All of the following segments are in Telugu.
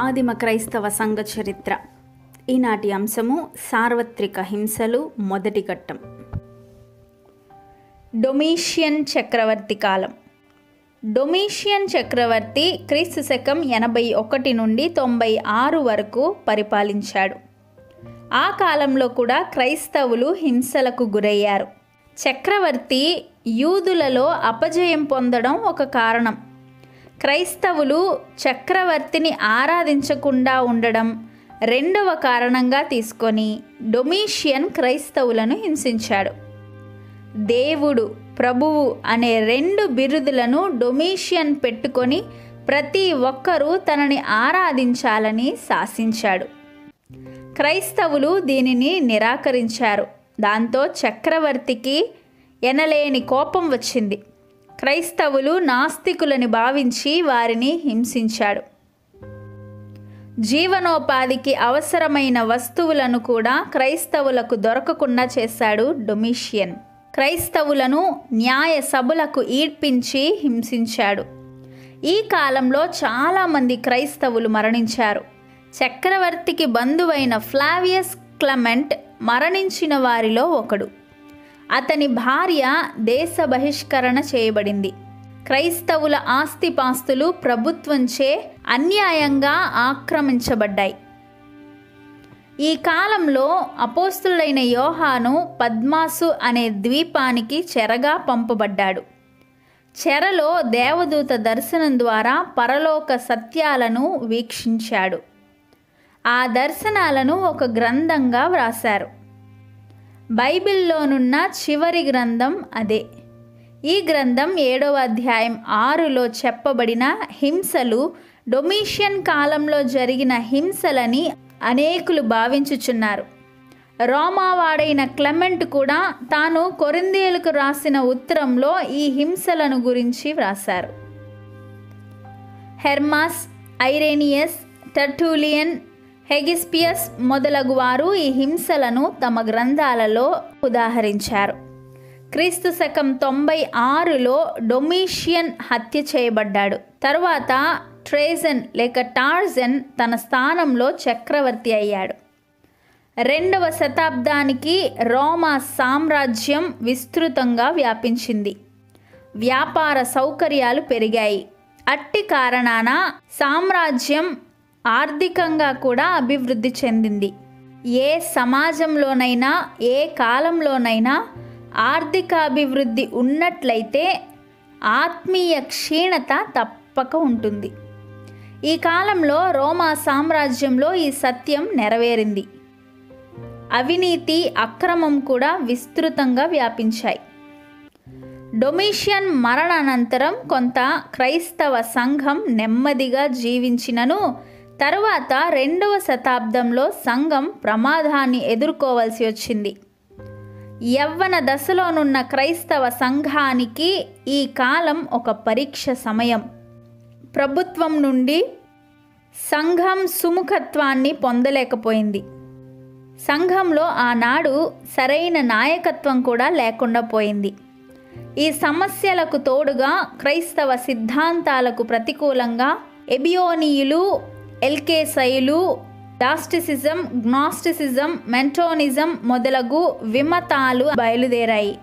ఆదిమ క్రైస్తవ సంఘ చరిత్ర ఈనాటి అంశము సార్వత్రిక హింసలు మొదటి ఘట్టం డొమీషియన్ చక్రవర్తి కాలం డొమీషియన్ చక్రవర్తి క్రీస్తు శకం ఎనభై ఒకటి నుండి తొంభై ఆరు వరకు పరిపాలించాడు ఆ కాలంలో కూడా క్రైస్తవులు హింసలకు గురయ్యారు చక్రవర్తి యూదులలో అపజయం పొందడం ఒక కారణం క్రైస్తవులు చక్రవర్తిని ఆరాధించకుండా ఉండడం రెండవ కారణంగా తీసుకొని డొమీషియన్ క్రైస్తవులను హింసించాడు దేవుడు ప్రభువు అనే రెండు బిరుదులను డొమీషియన్ పెట్టుకొని ప్రతి ఒక్కరూ తనని ఆరాధించాలని శాసించాడు క్రైస్తవులు దీనిని నిరాకరించారు దాంతో చక్రవర్తికి ఎనలేని కోపం వచ్చింది క్రైస్తవులు నాస్తికులని భావించి వారిని హింసించాడు జీవనోపాధికి అవసరమైన వస్తువులను కూడా క్రైస్తవులకు దొరకకుండా చేశాడు డొమిషియన్ క్రైస్తవులను న్యాయ సభలకు ఈడ్పించి హింసించాడు ఈ కాలంలో చాలామంది క్రైస్తవులు మరణించారు చక్రవర్తికి బంధువైన ఫ్లావియస్ క్లమెంట్ మరణించిన వారిలో ఒకడు అతని భార్య దేశ బహిష్కరణ చేయబడింది క్రైస్తవుల ఆస్తిపాస్తులు ప్రభుత్వంచే అన్యాయంగా ఆక్రమించబడ్డాయి ఈ కాలంలో అపోస్తులైన యోహాను పద్మాసు అనే ద్వీపానికి చెరగా పంపబడ్డాడు చెరలో దేవదూత దర్శనం ద్వారా పరలోక సత్యాలను వీక్షించాడు ఆ దర్శనాలను ఒక గ్రంథంగా వ్రాశారు బైబిల్లోనున్న చివరి గ్రంథం అదే ఈ గ్రంథం ఏడవ అధ్యాయం ఆరులో చెప్పబడిన హింసలు డొమిషియన్ కాలంలో జరిగిన హింసలని అనేకులు భావించుచున్నారు రోమావాడైన క్లెమెంట్ కూడా తాను కొరిందేలకు రాసిన ఉత్తరంలో ఈ హింసలను గురించి వ్రాశారు హెర్మాస్ ఐరేనియస్ టర్టూలియన్ హెగిస్పియస్ మొదలగు వారు ఈ హింసలను తమ గ్రంథాలలో ఉదాహరించారు క్రీస్తు శకం తొంభై ఆరులో డొమిషియన్ హత్య చేయబడ్డాడు తరువాత ట్రేజన్ లేక టార్జన్ తన స్థానంలో చక్రవర్తి అయ్యాడు రెండవ శతాబ్దానికి రోమా సామ్రాజ్యం విస్తృతంగా వ్యాపించింది వ్యాపార సౌకర్యాలు పెరిగాయి అట్టి కారణాన సామ్రాజ్యం ఆర్థికంగా కూడా అభివృద్ధి చెందింది ఏ సమాజంలోనైనా ఏ కాలంలోనైనా ఆర్థిక అభివృద్ధి ఉన్నట్లయితే ఆత్మీయ క్షీణత తప్పక ఉంటుంది ఈ కాలంలో రోమా సామ్రాజ్యంలో ఈ సత్యం నెరవేరింది అవినీతి అక్రమం కూడా విస్తృతంగా వ్యాపించాయి డొమిషియన్ మరణానంతరం కొంత క్రైస్తవ సంఘం నెమ్మదిగా జీవించినను తరువాత రెండవ శతాబ్దంలో సంఘం ప్రమాదాన్ని ఎదుర్కోవలసి వచ్చింది యవ్వన దశలోనున్న క్రైస్తవ సంఘానికి ఈ కాలం ఒక పరీక్ష సమయం ప్రభుత్వం నుండి సంఘం సుముఖత్వాన్ని పొందలేకపోయింది సంఘంలో ఆనాడు సరైన నాయకత్వం కూడా లేకుండా పోయింది ఈ సమస్యలకు తోడుగా క్రైస్తవ సిద్ధాంతాలకు ప్రతికూలంగా ఎబియోనీయులు ఎల్కేసైలు డాస్టిసిజం గ్నాస్టిసిజం మెంటోనిజం మొదలగు విమతాలు బయలుదేరాయి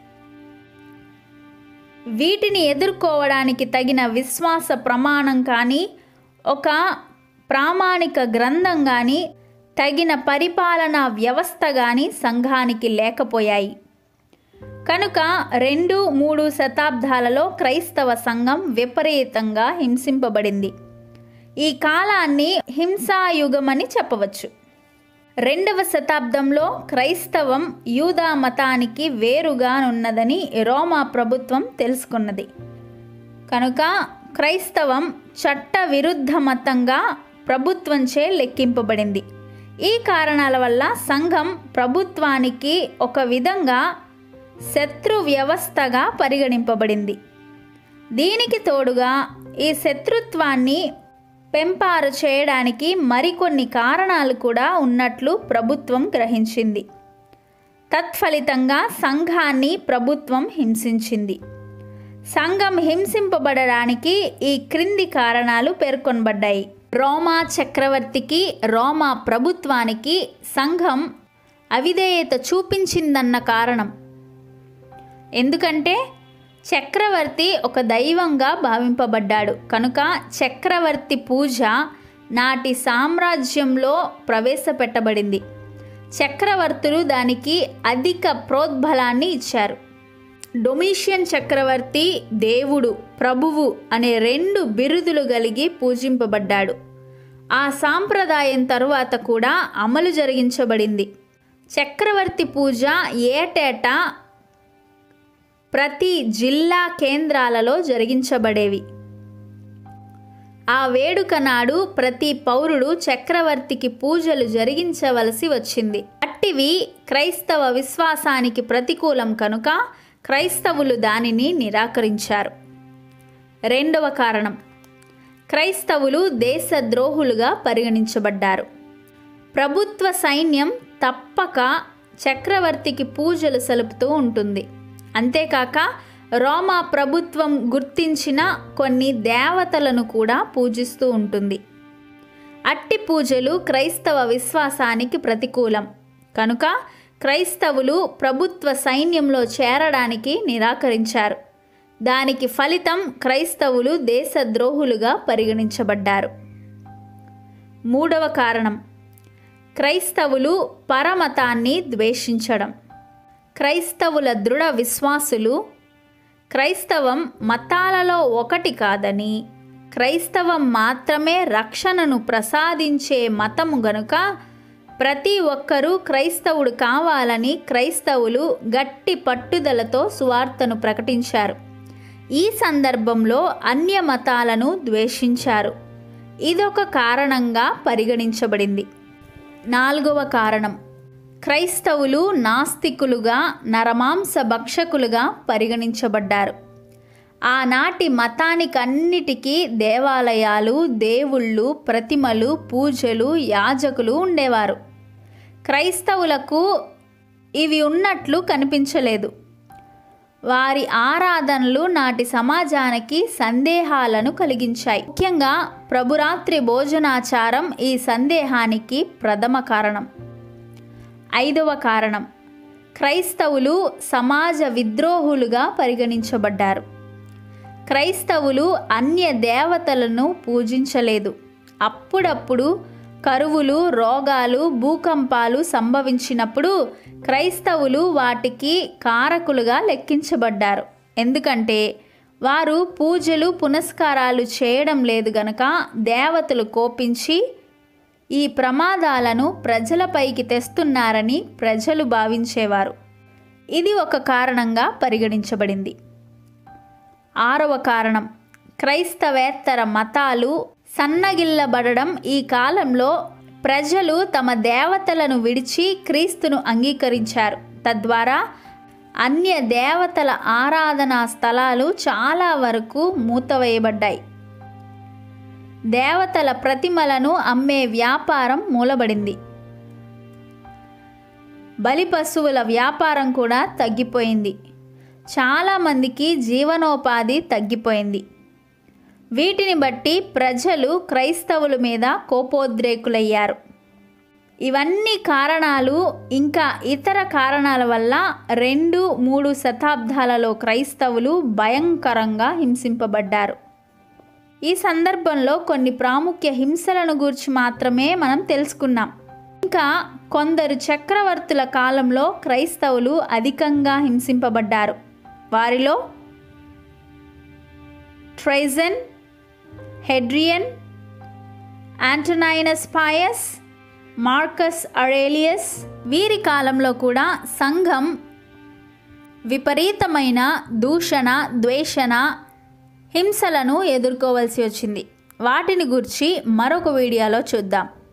వీటిని ఎదుర్కోవడానికి తగిన విశ్వాస ప్రమాణం కానీ ఒక ప్రామాణిక గ్రంథం కానీ తగిన పరిపాలనా వ్యవస్థ కానీ సంఘానికి లేకపోయాయి కనుక రెండు మూడు శతాబ్దాలలో క్రైస్తవ సంఘం విపరీతంగా హింసింపబడింది ఈ కాలాన్ని హింసాయుగమని చెప్పవచ్చు రెండవ శతాబ్దంలో క్రైస్తవం యూదా మతానికి వేరుగానున్నదని రోమా ప్రభుత్వం తెలుసుకున్నది కనుక క్రైస్తవం చట్ట విరుద్ధ మతంగా ప్రభుత్వంచే లెక్కింపబడింది ఈ కారణాల వల్ల సంఘం ప్రభుత్వానికి ఒక విధంగా శత్రు వ్యవస్థగా పరిగణింపబడింది దీనికి తోడుగా ఈ శత్రుత్వాన్ని పెంపారు చేయడానికి మరికొన్ని కారణాలు కూడా ఉన్నట్లు ప్రభుత్వం గ్రహించింది తత్ఫలితంగా సంఘాన్ని ప్రభుత్వం హింసించింది సంఘం హింసింపబడడానికి ఈ క్రింది కారణాలు పేర్కొనబడ్డాయి రోమా చక్రవర్తికి రోమా ప్రభుత్వానికి సంఘం అవిధేయత చూపించిందన్న కారణం ఎందుకంటే చక్రవర్తి ఒక దైవంగా భావింపబడ్డాడు కనుక చక్రవర్తి పూజ నాటి సామ్రాజ్యంలో ప్రవేశపెట్టబడింది చక్రవర్తులు దానికి అధిక ప్రోద్బలాన్ని ఇచ్చారు డొమిషియన్ చక్రవర్తి దేవుడు ప్రభువు అనే రెండు బిరుదులు కలిగి పూజింపబడ్డాడు ఆ సాంప్రదాయం తరువాత కూడా అమలు జరిగించబడింది చక్రవర్తి పూజ ఏటేటా ప్రతి జిల్లా కేంద్రాలలో జరిగించబడేవి ఆ వేడుక నాడు ప్రతి పౌరుడు చక్రవర్తికి పూజలు జరిగించవలసి వచ్చింది అట్టివి క్రైస్తవ విశ్వాసానికి ప్రతికూలం కనుక క్రైస్తవులు దానిని నిరాకరించారు రెండవ కారణం క్రైస్తవులు దేశద్రోహులుగా పరిగణించబడ్డారు ప్రభుత్వ సైన్యం తప్పక చక్రవర్తికి పూజలు సలుపుతూ ఉంటుంది అంతేకాక రోమా ప్రభుత్వం గుర్తించిన కొన్ని దేవతలను కూడా పూజిస్తూ ఉంటుంది అట్టి పూజలు క్రైస్తవ విశ్వాసానికి ప్రతికూలం కనుక క్రైస్తవులు ప్రభుత్వ సైన్యంలో చేరడానికి నిరాకరించారు దానికి ఫలితం క్రైస్తవులు దేశద్రోహులుగా పరిగణించబడ్డారు మూడవ కారణం క్రైస్తవులు పరమతాన్ని ద్వేషించడం క్రైస్తవుల దృఢ విశ్వాసులు క్రైస్తవం మతాలలో ఒకటి కాదని క్రైస్తవం మాత్రమే రక్షణను ప్రసాదించే మతము గనుక ప్రతి ఒక్కరూ క్రైస్తవుడు కావాలని క్రైస్తవులు గట్టి పట్టుదలతో సువార్తను ప్రకటించారు ఈ సందర్భంలో అన్య మతాలను ద్వేషించారు ఇదొక కారణంగా పరిగణించబడింది నాలుగవ కారణం క్రైస్తవులు నాస్తికులుగా నరమాంస భక్షకులుగా పరిగణించబడ్డారు ఆనాటి మతానికన్నిటికీ దేవాలయాలు దేవుళ్ళు ప్రతిమలు పూజలు యాజకులు ఉండేవారు క్రైస్తవులకు ఇవి ఉన్నట్లు కనిపించలేదు వారి ఆరాధనలు నాటి సమాజానికి సందేహాలను కలిగించాయి ముఖ్యంగా ప్రభురాత్రి భోజనాచారం ఈ సందేహానికి ప్రథమ కారణం ఐదవ కారణం క్రైస్తవులు సమాజ విద్రోహులుగా పరిగణించబడ్డారు క్రైస్తవులు అన్య దేవతలను పూజించలేదు అప్పుడప్పుడు కరువులు రోగాలు భూకంపాలు సంభవించినప్పుడు క్రైస్తవులు వాటికి కారకులుగా లెక్కించబడ్డారు ఎందుకంటే వారు పూజలు పునస్కారాలు చేయడం లేదు గనక దేవతలు కోపించి ఈ ప్రమాదాలను ప్రజలపైకి తెస్తున్నారని ప్రజలు భావించేవారు ఇది ఒక కారణంగా పరిగణించబడింది ఆరవ కారణం క్రైస్తవేత్తర మతాలు సన్నగిల్లబడడం ఈ కాలంలో ప్రజలు తమ దేవతలను విడిచి క్రీస్తును అంగీకరించారు తద్వారా అన్య దేవతల ఆరాధనా స్థలాలు చాలా వరకు మూతవేయబడ్డాయి దేవతల ప్రతిమలను అమ్మే వ్యాపారం మూలబడింది బలి పశువుల వ్యాపారం కూడా తగ్గిపోయింది చాలామందికి జీవనోపాధి తగ్గిపోయింది వీటిని బట్టి ప్రజలు క్రైస్తవుల మీద కోపోద్రేకులయ్యారు ఇవన్నీ కారణాలు ఇంకా ఇతర కారణాల వల్ల రెండు మూడు శతాబ్దాలలో క్రైస్తవులు భయంకరంగా హింసింపబడ్డారు ఈ సందర్భంలో కొన్ని ప్రాముఖ్య హింసలను గురించి మాత్రమే మనం తెలుసుకున్నాం ఇంకా కొందరు చక్రవర్తుల కాలంలో క్రైస్తవులు అధికంగా హింసింపబడ్డారు వారిలో Trajan Hadrian Antoninus Pius Marcus Aurelius వీరి కాలంలో కూడా సంఘం విపరీతమైన దూషణ ద్వేషణ హింసలను ఎదుర్కోవలసి వచ్చింది వాటిని గురించి మరొక వీడియోలో చూద్దాం